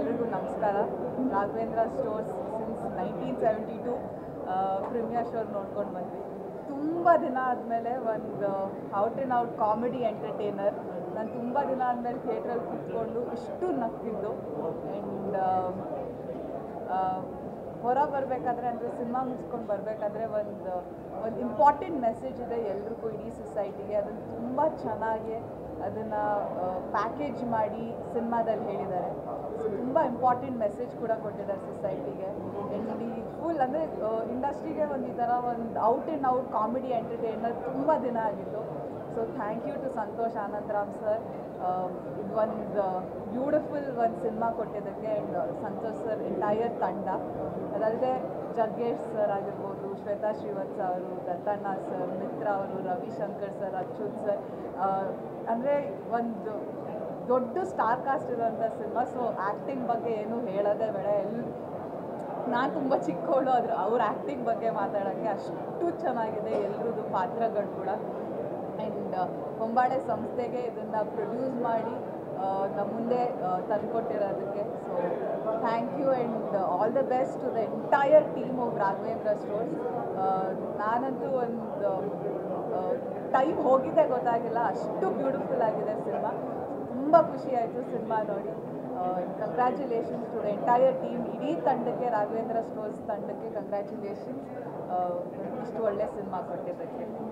ಎಲ್ರಿಗೂ ನಮಸ್ಕಾರ Raghavendra stores since nineteen seventy two premier show ನೋಡ್ಕೊಂಡು ಬಂದ್ವಿ ತುಂಬ ದಿನ ಆದಮೇಲೆ ಒಂದು out and out comedy entertainer ನಾನು ತುಂಬ ದಿನ ಆದಮೇಲೆ ಥಿಯೇಟ್ರಲ್ಲಿ ಕೂತ್ಕೊಂಡು ಇಷ್ಟು ನಗ್ತಿದ್ದು ಆ್ಯಂಡ್ ಹೊರ ಬರಬೇಕಾದ್ರೆ ಅಂದರೆ ಸಿನಿಮಾ ಮುಗಿಸ್ಕೊಂಡು ಬರಬೇಕಾದ್ರೆ ಒಂದು ಒಂದು ಇಂಪಾರ್ಟೆಂಟ್ ಮೆಸೇಜ್ ಇದೆ ಎಲ್ರಿಗೂ ಇಡೀ ಸೊಸೈಟಿಗೆ ಅದನ್ನು ತುಂಬ ಚೆನ್ನಾಗಿ ಅದನ್ನು ಪ್ಯಾಕೇಜ್ ಮಾಡಿ ಸಿನಿಮಾದಲ್ಲಿ ಹೇಳಿದ್ದಾರೆ ಸೊ ತುಂಬ ಇಂಪಾರ್ಟೆಂಟ್ ಮೆಸೇಜ್ ಕೂಡ ಕೊಟ್ಟಿದ್ದಾರೆ ಸೊಸೈಟಿಗೆ ಆ್ಯಂಡ್ ಈ ಫುಲ್ ಅಂದರೆ ಇಂಡಸ್ಟ್ರಿಗೆ ಒಂದು ಈ ಥರ ಒಂದು out and out comedy entertainer ತುಂಬ ದಿನ ಆಗಿತ್ತು so thank you to Santhosh Anandram sir ಇದು ಒಂದು ಬ್ಯೂಟಿಫುಲ್ ಒಂದು ಸಿನಿಮಾ ಕೊಟ್ಟಿದ್ದಕ್ಕೆ ಆ್ಯಂಡ್ ಸಂತೋಷ್ ಸರ್ ಎಂಟೈರ್ ತಂಡ ಅದಲ್ಲದೆ ಜಗ್ಗೇಶ್ ಸರ್ ಆಗಿರ್ಬೋದು ಶ್ವೇತಾ ಶ್ರೀವತ್ಸ ಅವರು ದತ್ತಣ್ಣ ಸರ್ ಮಿತ್ರ ಅವರು ರವಿಶಂಕರ್ ಸರ್ ಅಚ್ಯುತ್ ಸರ್ ಅಂದರೆ ಒಂದು ದೊಡ್ಡ ಸ್ಟಾರ್ ಕಾಸ್ಟ್ ಇರುವಂಥ ಸಿನಿಮಾ ಸೊ ಆ್ಯಕ್ಟಿಂಗ್ ಬಗ್ಗೆ ಏನು ಹೇಳೋದೇ ಬೇಡ ಎಲ್ಲಿ ನಾನು ತುಂಬ ಚಿಕ್ಕವಳು ಅದ್ರ ಅವ್ರ ಆ್ಯಕ್ಟಿಂಗ್ ಬಗ್ಗೆ ಮಾತಾಡೋಕ್ಕೆ ಅಷ್ಟು ಚೆನ್ನಾಗಿದೆ ಎಲ್ರದ್ದು ಪಾತ್ರಗಳು ಕೂಡ ಆ್ಯಂಡ್ ಹೊಂಬಾಳೆ ಸಂಸ್ಥೆಗೆ ಇದನ್ನು ಪ್ರೊಡ್ಯೂಸ್ ಮಾಡಿ ನಮ್ಮ ಮುಂದೆ ತಂದುಕೊಟ್ಟಿರೋದಕ್ಕೆ so thank you and all the best to the entire team of Raghavendra stores ನಾನಂತೂ ಒಂದು ಟೈಮ್ ಹೋಗಿದೆ ಗೊತ್ತಾಗಿಲ್ಲ ಅಷ್ಟು ಬ್ಯೂಟಿಫುಲ್ ಆಗಿದೆ ಸಿನಿಮಾ ತುಂಬ ಖುಷಿ ಆಯಿತು ಸಿನಿಮಾ ನೋಡಿ congratulations to the entire team ಇಡೀ ತಂಡಕ್ಕೆ ರಾಘವೇಂದ್ರ ಸ್ಟೋರ್ಸ್ ತಂಡಕ್ಕೆ ಕಂಗ್ರ್ಯಾಚುಲೇಷನ್ಸ್ ಇಷ್ಟು ಒಳ್ಳೆ ಸಿನಿಮಾ ಕೊಟ್ಟಿದ್ದಕ್ಕೆ